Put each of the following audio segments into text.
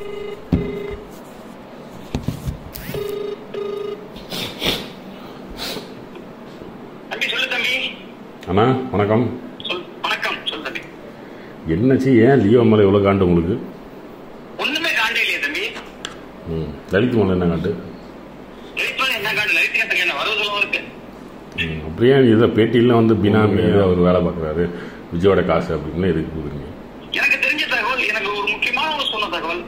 தம்பி சொல்லு தம்பி அண்ணா வணக்கம் சொல் வணக்கம் சொல்லு தம்பி என்னாச்சு ஏன் லியோ மேலே இவ்வளோ காண்டு உங்களுக்கு ஒண்ணுமே காண்டே இல்லையா தம்பி ம் லலித் மேலே என்ன காண்டு லைட்ல என்ன காண்டு லைட் கட்டக்கு என்ன வரவு செலவு இருக்கு ம், அப்படியே இதை பேட்டியெல்லாம் வந்து பினாமி அவர் வேலை பார்க்குறாரு விஜயோட காசு அப்படின்னு எதுக்கு கொடுக்குறீங்க எனக்கு தெரிஞ்ச தகவல் எனக்கு ஒரு முக்கியமான ஒரு சொன்ன தகவல்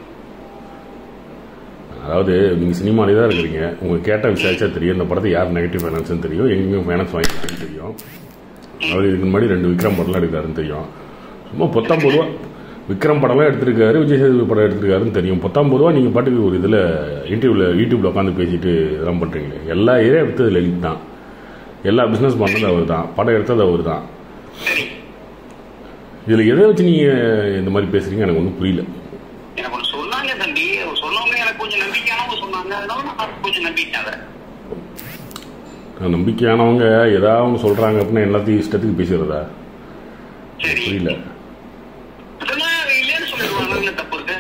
அதாவது நீங்கள் சினிமாலே தான் இருக்கிறீங்க உங்களுக்கு கேட்டால் விசாரிச்சா தெரியும் இந்த படத்தை யார் நெகட்டிவ் ஃபைனான்ஸ்னு தெரியும் எங்கேயும் ஃபைனான்ஸ் வாங்கிக்கிறான்னு தெரியும் அவர் இதுக்கு முன்னாடி ரெண்டு விக்ரம் படம்லாம் எடுக்காருன்னு தெரியும் சும்மா பத்தொம்பது ரூபா விக்ரம் படம்லாம் எடுத்திருக்காரு விஜய் சேதுபதி படம் எடுத்திருக்காருன்னு தெரியும் பத்தொம்பது ரூபா நீங்கள் பாட்டுக்கு ஒரு இதில் இன்டர்வியூவில் யூடியூப்பில் உட்காந்து பேசிட்டு இதெல்லாம் பண்ணுறீங்களே எல்லா ஏரியா எடுத்தது லலித் தான் எல்லா பிஸ்னஸ் பண்ணது அவர் தான் படம் எடுத்தது அவர் தான் சரி இதில் எதை வச்சு நீங்கள் இந்த மாதிரி பேசுகிறீங்க எனக்கு ஒன்றும் புரியல எனக்கு ஒன்று சொன்னாங்க தம்பி சொன்னவங்க எனக்கு கொஞ்சம் நம்பிக்கையானவங்க சொன்னாங்க அதனால நான் கொஞ்சம் நம்பிட்டேன் அதை நம்பிக்கையானவங்க ஏதாவது ஒன்று சொல்கிறாங்க அப்படின்னா எல்லாத்தையும் இஷ்டத்துக்கு பேசுகிறதா சரி புரியல அதெல்லாம் இல்லைன்னு சொல்லிடுவாங்க என்ன தப்பு இருக்கு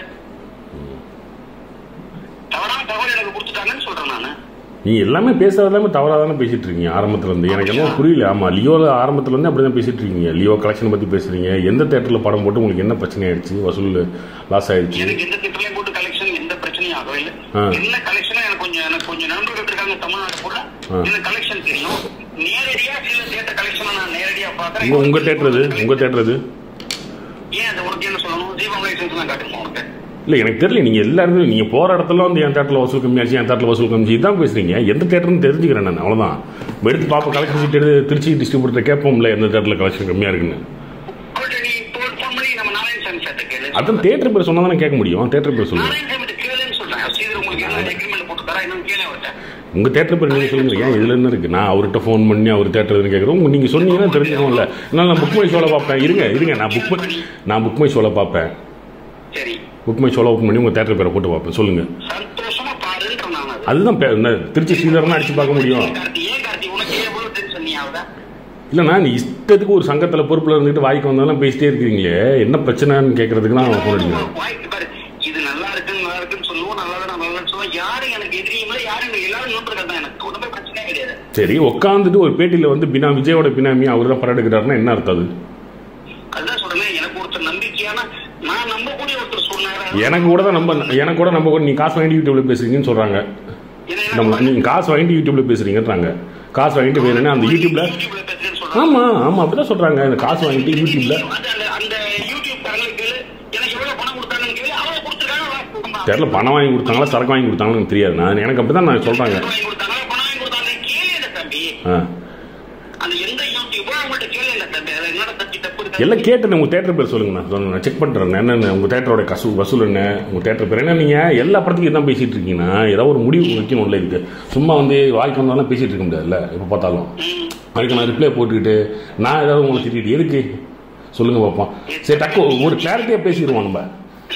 தவறான தகவல் எனக்கு கொடுத்துட்டாங்கன்னு சொல்றேன் நானு நீ எல்லாமே பேசுறது எல்லாமே தவறாக தானே பேசிட்டு இருக்கீங்க ஆரம்பத்துல இருந்து எனக்கு என்ன புரியல ஆமா லியோல ஆரம்பத்துல இருந்து அப்படி தான் பேசிட்டு இருக்கீங்க லியோ கலெக்ஷன் பத்தி பேசுறீங்க எந்த தேட்டர்ல படம் போட்டு உங்களுக்கு என்ன பிரச்சனை ஆயிடுச்சு வசூல் லாஸ் ஆயிடுச்சு எனக்கு எந்த திட்டலையும் போட்டு கலெக்ஷன் எந்த பிரச்சனையும் ஆகவே இல்லை ஆ. என்ன கலெக்ஷனும் எனக்கு கொஞ்சம் எனக்கு கொஞ்சம் நண்பர்கள் இருக்காங்க தமிழ்நாடு கூட ஆ. எனக்கு கலெக்ஷன் தெரியும் நேரடியா சில தேட்டர் கலெக்ஷனை நான் நேரடியா உங்க பாக்குறேன் உங்க தேட்டர் இது உங்க தேட்டர் இது ஏன் அது உனக்கு என்ன சொல்லணும் தீபம் லைசன்ஸ் தான் காட்டுமா உனக்கு இல்ல எனக்கு தெரியல நீங்க எல்லா இடத்துலயும் நீங்க போற இடத்துல வந்து என் தேட்டர்ல வசூல் கம்மியாச்சு என் தேட்டர்ல வசூல் கம்மி இதான் பேசுறீங்க எந்த தேட்டர்னு தெரிஞ்சுக்கிறேன் நான் அவ்வளவுதான் எடுத்து பாப்போம் கலெக்ஷன் சீட் எடுத்து திருச்சி டிஸ்ட்ரிபியூட்டர் கேட்போம்ல எந்த தேட்டர்ல கலெக்ஷன் கம்மியா இருக்குன்னு அவர்கிட்ட நீ ஃபோன் ஃபோன் பண்ணி நம்ம நாராயணசாமி சார்ட்ட கேளு அதான் தேட்டர் பேர் சொன்னா தானே கேட்க முடியும் தேட்டர் பேர் சொல்லுங்க நாராயணசாமி கேளுன்னு சொல்றேன் ஸ்ரீதர் உங்களுக்கு என்ன அக்ரிமெண்ட் போட்டு தரா இன்னும் கேளு அவர்கிட்ட உங்க தேட்டர் பேர் நீங்க சொல்லுங்க ஏன் இதுல என்ன இருக்கு நான் அவர்கிட்ட ஃபோன் பண்ணி அவர் தேட்டர் எதுன்னு கேட்குறோம் நீங்க சொன்னீங்கன்னா தெரிஞ்சுக்கோம்ல நான் நான் புக் மை ஷோல பார்ப்பேன் இருங்க இருங்க நான் புக் மை நான் புக் மை ஷோல பார்ப்பேன் சரி புக் மை ஷோல ஓப்பன் பண்ணி உங்க தேட்டர் பேரை போட்டு பார்ப்பேன் சொல்லுங்க சந்தோஷமா பாருன்ற நான் அது அதுதான் பே- என்ன, திருச்சி ஸ்ரீதரன் அடிச்சு பார்க்க முடியும் ஏன் கார்த்தி ஏன் கார்த்தி உனக்கு ஏன் எவ்வளவு டென்ஷன் நீ ஆகுதா இல்லைண்ணா நீ இஷ்டத்துக்கு ஒரு சங்கத்தில் பொறுப்பில் இருந்துட்டு வாய்க்கு வந்தாலும் பேசிட்டே இருக்கிறீங்களே என்ன பிரச்சனைன்னு கேட்கறதுக்கு தான் ஃபோன் அடிக்கிறேன் வாய்க்கு பாரு இது நல்லா இருக்கு நல்லா இருக்குன்னு சொல்லுவோம் நல்லா தான் நல்லா இருக்குன்னு சொல்லுவோம் யாரும் எனக்கு எதிரியும் இல்லை யாரும் எனக்கு எல்லாரும் நோட்டுறது தான் எனக்கு ஒன்றுமே பிரச்சனையே கிடையாது சரி உட்காந்துட்டு ஒரு பேட்டியில் வந்து பினா விஜயோட பினாமி அவர் தான் படம் எடுக்கிறாருன்னா என்ன அர்த்தம் அது அதுதான் சொல்றேன் எனக்கு ஒருத்தர் நம்பிக்கையான நான் நம்பக்கூடிய ஒருத்தர் சொன்னாரு எனக்கு கூட தான் நம்ப எனக்கு கூட நம்ப கூட நீ காசு வாங்கிட்டு யூடியூப்ல பேசுறீங்கன்னு சொல்றாங்க என்ன நம்ம நீங்க காசு வாங்கிட்டு யூடியூப்ல பேசுறீங்கன்றாங்க காசு வாங்கிட்டு வேணும்னா அந்த யூடியூப்ல யூடியூப்ல பேசுறேன்னு சொல்றாங்க ஆமா ஆமா அப்படிதான் சொல்றாங்க இந்த காசு வாங்கிட்டு யூடியூப்ல அது அந்த அந்த யூடியூப் காரங்களுக்கு கேளு எனக்கு எவ்வளவு பணம் கொடுத்தாங்கன்னு கேளு அவங்க கொடுத்துருக்காங்க தெரியல பணம் வாங்கி கொடுத்தாங்களா சரக்கு வாங்கி கொடுத்தாங்கன்னு எனக்கு தெரியாது நான் எனக்கு அப்படிதான் நான் சொல்றாங்க வாங்கி கொடுத்தாங்க பணம் வாங்கி கொடுத்தாங்க கேளு என்ன தம்பி ஆ. அந்த எந்த யூடியூபோ அவங்கள்ட்ட கேளு என்ன தம்பி அது என்னோட தப்பி தப்பு இருக்கு எல்லாம் கேட்டேன் உங்க தேட்டர் பேர் சொல்லுங்க நான் சொல்லுங்க நான் செக் பண்றேன் என்னென்ன உங்க தேட்டரோட கசு வசூல் என்ன உங்க தேட்டர் பேர் என்ன நீங்க எல்லா படத்துக்கும் இதான் பேசிட்டு இருக்கீங்கன்னா ஏதாவது ஒரு முடிவு வைக்கணும்ல இதுக்கு சும்மா வந்து வாய்க்கு வந்தாலும் பேசிட்டு இருக்க முடியாதுல்ல எப்ப பார்த்தாலும் ம். அதுக்கு நான் ரிப்ளை போட்டுக்கிட்டு நான் ஏதாவது உங்களை திட்டிட்டு எதுக்கு சொல்லுங்க பார்ப்போம் சரி டக்கு ஒரு கிளாரிட்டியா பேசிடுவோம் நம்ம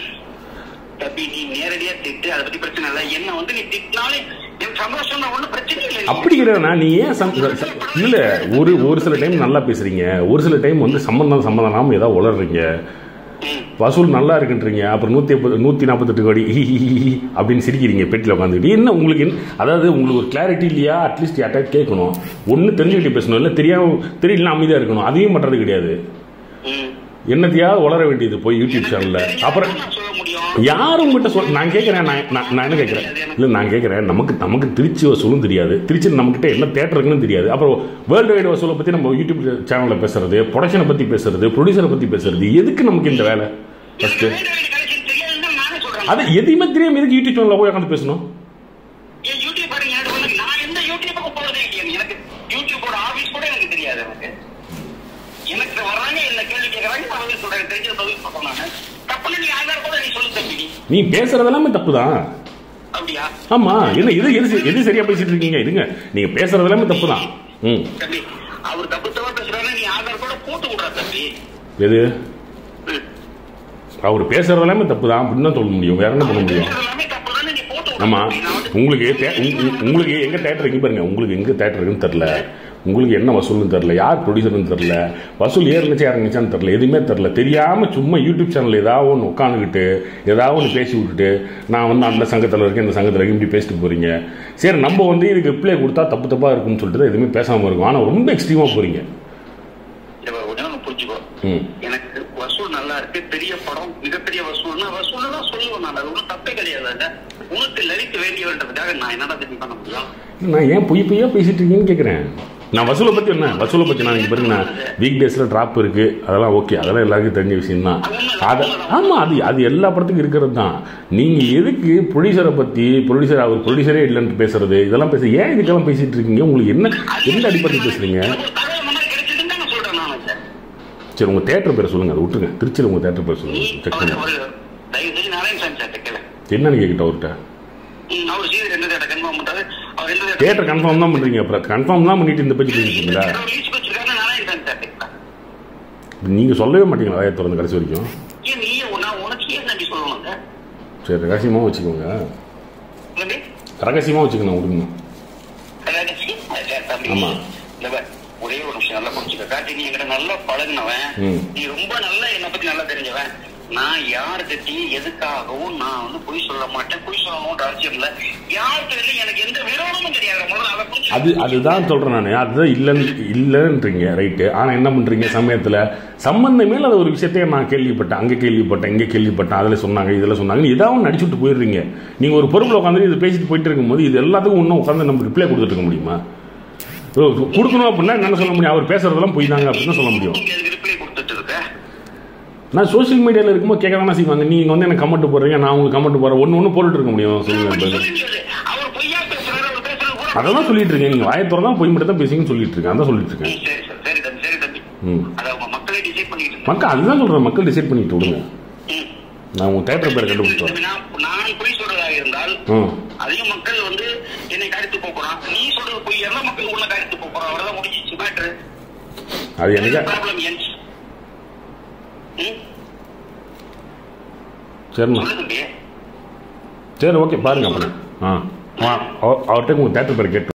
தம்பி நீ நேரடியா திட்டு அதை பத்தி பிரச்சனை இல்லை என்ன வந்து நீ திட்டினாலே எனக்கு சந்தோஷம் தான் ஒன்றும் பிரச்சனை இல்லை அப்படி கிடையாதுண்ணா நீ ஏன் சம்- ச- இல்ல ஒரு ஒரு சில டைம் நல்லா பேசுறீங்க ஒரு சில டைம் வந்து சம்பந்தம் சம்பந்தம் இல்லாம ஏதாவது உளறீங்க ம். வசூல் நல்லா இருக்குன்றீங்க அப்புறம் நூத்தி ஐம்பது நூத்தி நாற்பத்தெட்டு கோடி ஹி, ஹி, ஹி, ஹி அப்படின்னு சிரிக்கிறீங்க பெட்டியில் உட்காந்துக்கிட்டு என்ன உங்களுக்கு என்ன அதாவது உங்களுக்கு ஒரு கிளாரிட்டி இல்லையா அட்லீஸ்ட் யார்ட்டா கேட்கணும் ஒன்று தெரிஞ்சுக்கிட்டு பேசணும் இல்லை தெரியாம தெரியல அமைதியா இருக்கணும் அதையும் பண்றது கிடையாது ம். என்னத்தையாவது உளர வேண்டியது போய் யூடியூப் சேனல்ல அப்புறம் நான் சொல்ல முடியும் யாரும் உங்ககிட்ட சொல் நான் கேட்குறேன் நான் நான் நான் என்ன கேட்குறேன் இல்லை நான் கேட்குறேன் நமக்கு நமக்கு திருச்சி வசூலும் தெரியாது திருச்சி நம்மக்கிட்ட என்ன தேட்டர் இருக்குன்னு தெரியாது அப்புறம் வேர்ல்டு வைடு வசூலை பற்றி நம்ம யூடியூப் சேனலில் பேசுறது ப்ரொடக்ஷனை பற்றி பேசுறது ப்ரொடியூசரை பற்றி பேசுறது எதுக்கு நமக்கு இந்த வேலை எனக்கு ஃபஸ்ட்டு வேண்டிய வேண்டிய கலெக்ஷன் தெரியாதுன்னு நானே சொல்றேன் அது எதையுமே தெரியாம எதுக்கு யூடியூப் சேனலில் போய் உட்காந்து பேசணும் என் யூடியூப் பாருங்க எனக்கு வந்து நான் எந்த யூடியூப்புக்கு போறதே இல்லையா எனக்கு யூடியூபோட ஆபீஸ் கூட எனக்கு தெரியாது எனக்கு எனக்கு வர்றாங்க என்ன கேள்வி கேட்கறாங்க நான் பதில் சொல்றேன் தெரிஞ்ச பதில் சொல்றேன் நான் தப்புன்னு நீ ஆதார் கூட நீ சொல்லு தம்பி நீ நீ பேசுறது எல்லாமே தப்பு தான் அப்படியா ஆமா என்ன எது எது சரி- எது சரியா பேசிட்டு இருக்கீங்க இதுங்க நீங்க பேசுறது எல்லாமே தப்பு தான் ம் தம்பி அவர் தப்பு தவறு பேசுறாரு நீ ஆதார் கூட போட்டு விடுற தம்பி எது ம். அவர் பேசுறது எல்லாமே தப்பு தான் அப்படின்னு தான் சொல்ல முடியும் வேற என்ன பண்ண முடியும் பேசுறது எல்லாமே தப்பு தானே நீ போட்டு விடுற ஆமா தம்பி. நான் வந்து உங்களுக்கு தே- உங்க- உங்க- உங்களுக்கு எங்க தேட்டர் இருக்கு பாருங்க உங்களுக்கு எங்க தேட்டர் இருக்குன்னு தெரியல உங்களுக்கு என்ன வசூல்னு தெரில யார் ப்ரொடியூசர்னு தெரில வசூல் ஏறுனுச்சா இறங்குச்சான்னு தெரில எதுவுமே தெரில தெரியாமல் சும்மா யூடியூப் சேனல் ஏதாவது ஒன்று உட்காந்துக்கிட்டு ஏதாவது ஒன்று பேசி விட்டுட்டு நான் வந்து அந்த சங்கத்தில் இருக்கேன் இந்த சங்கத்தில் இருக்கேன் இப்படி பேசிட்டு போகிறீங்க சரி நம்ம வந்து இதுக்கு ரிப்ளை கொடுத்தா தப்பு தப்பாக இருக்கும்னு சொல்லிட்டு தான் எதுவுமே பேசாமல் இருக்கும் ஆனால் ரொம்ப எக்ஸ்ட்ரீமாக போகிறீங்க இதை ஒண்ணு புரிஞ்சுக்கோ ம் எனக்கு வசூல் நல்லா இருக்கு பெரிய படம் மிகப்பெரிய வசூல்னா வசூல் தான் சொல்லுவேன் நான் அது ஒன்றும் தப்பே கிடையாது அதுல. உனக்கு லலிக்க வேண்டியவன்றதுக்காக நான் என்னடா தெரியும் பண்ண முடியும் நான் ஏன் பொய் பொய்யா பேசிட்டு இருக்கீங்கன்னு கேட்குறேன் நான் வசூலை பற்றி என்ன வசூலை பற்றி நான் இங்கே பாருங்க நான் வீக் டேஸில் ட்ராப் இருக்குது அதெல்லாம் ஓகே அதெல்லாம் எல்லாருக்கும் தெரிஞ்ச விஷயம் தான் அது ஆமாம் அது அது எல்லா படத்துக்கும் இருக்கிறது தான் நீங்கள் எதுக்கு ப்ரொடியூசரை பற்றி ப்ரொடியூசர் அவர் ப்ரொடியூசரே இல்லைன்னு பேசுறது இதெல்லாம் பேச ஏன் இதுக்கெல்லாம் பேசிட்டு இருக்கீங்க உங்களுக்கு என்ன எந்த அடிப்படையில் பேசுறீங்க எனக்கு ஒரு தகவல் முன்னாடி கிடைச்சதுன்னு தான் நான் சொல்றேன் நான் சார் சரி உங்கள் தேட்டர் பேரை சொல்லுங்கள் அதை விட்டுருங்க திருச்சியில் உங்கள் தேட்டர் பேர் நீ சொல்லுங்கள் செக் அவர் பண்ணி அவர் தயவு செஞ்சு நாராயணசாமி சார் கேட்கல என்னன்னு கேட்கிட்ட அவர்கிட்ட அவர் செய்து ரெண்டு தேட்டர் கன்ஃபார்ம் பண்றாரு அவர் ரெண்டு தேட்டர் கன்ஃபார்ம் தான் பண்ணுறீங்க அப்புறம் கன்ஃபார்ம் தான் பண்ணிட்டு இந்த பேச்சு பேசிட்டீங்களா ரீச் வச்சிருக்காரு நாராயணசாமி சார் கேட்கல நீங்கள் சொல்லவே மாட்டீங்களா வாயை திறந்து கடைசி வரைக்கும் ஏன் நீ நான் உனக்கு ஏன் நம்பி சொல்லணுங்க சரி ரகசியமாக வச்சுக்கோங்க தம்பி ரகசியமாக வச்சுக்கணும் விடுங்க கல்யாணிச்சு தம்பி ஆமா. இல்ல பார், ஒரே ஒரு நிமிஷம் நல்லா புரிஞ்சுக்க காட்டி நீ என்கிட்ட நல்லா பழகுனவன் ம். நீ ரொம்ப நல்லா என்னை பத்தி நல்லா தெரிஞ்சவன் நான் யாருக்கிட்டையும் எதுக்காகவும் நான் வந்து பொய் சொல்ல மாட்டேன் பொய் சொல்லணும்ன்ற அவசியம் இல்ல யார்கிட்ட எனக்கு எந்த விரோதமும் கிடையாது முதல்ல அதை புரிஞ்சுக்க. அது அதுதான் சொல்கிறேன் நான் அதுதான் இல்லைன்னு இல்லைன்றீங்க ரைட்டு ஆனால் என்ன பண்ணுறீங்க சமயத்தில் சம்பந்தமே இல்லாத ஒரு விஷயத்தையே நான் கேள்விப்பட்டேன் அங்கே கேள்விப்பட்டேன் இங்கே கேள்விப்பட்டேன் அதில் சொன்னாங்க இதில் சொன்னாங்கன்னு ஏதாவது ஒன்று நடிச்சுட்டு போயிடுறீங்க நீங்கள் ஒரு பொருள் உட்காந்து இது பேசிட்டு போயிட்டு இருக்கும்போது இது எல்லாத்துக்கும் இன்னும் உட்காந்து நம்ம ரிப்ளை கொடுத்துட்டு இருக்க முடியுமா ஓ, கொடுக்கணும் அப்படின்னா என்ன சொல்ல முடியும் அவர் பேசுறதெல்லாம் போய் தாங்க அப்படின்னு தான் சொல்ல முடியும் நீங்க அதுக்கு ரிப்ளை கொடுத்துட்டு இருக்க நான் சோஷியல் மீடியாவில் இருக்கும்போது கேட்க தானே செய்வாங்க நீங்கள் வந்து எனக்கு கமெண்ட் போடுறீங்க நான் உங்களுக்கு கமெண்ட் போடுறேன் ஒன்று ஒன்று போட்டுட்டு இருக்க முடியும் சொல்லுங்க அப்படி பதில். சொல்ல முடியாது. அவர் பொய்யா பேசுறாரு அவர் பேசுறது கூட அதை தான் சொல்லிட்டு இருக்கேன் நீங்கள் வாயை திறந்தா போய் மட்டும் தான் பேசுங்கன்னு சொல்லிட்டு இருக்கேன் அதான் சொல்லிட்டு இருக்கேன் ம், சரி சார் சரி தம்பி சரி தம்பி ம் அதை அவங்க மக்களே டிசைட் பண்ணிட்டு இருக்காங்க. மக்கள் அதுதான் சொல்கிறேன் மக்கள் டிசைட் பண்ணிட்டு விடுங்க ம். நான் உங்கள் தேட்டர் பேரை கண்டுபிடிச்சு வரேன் நான் நான் பொய் சொல்றதாக இருந்தால் ம் அதிக மக்கள் வந்து என்னை கருத்து போக்குறான் நீ சொல்றது பொய் எல்லா மக்கள் உன்னை கருத்து போக்குறான் அவ்வளவுதான் முடிஞ்சிச்சு மேட்ரு அது எனக்கு ப்ராப்ளம் என் சரிண்ணா சொல்லு தம்பி சரி ஓகே பாருங்க அப்புறம் ஆ அவர்கிட்ட உங்கள் தேட்டர் பேர் கேட்டு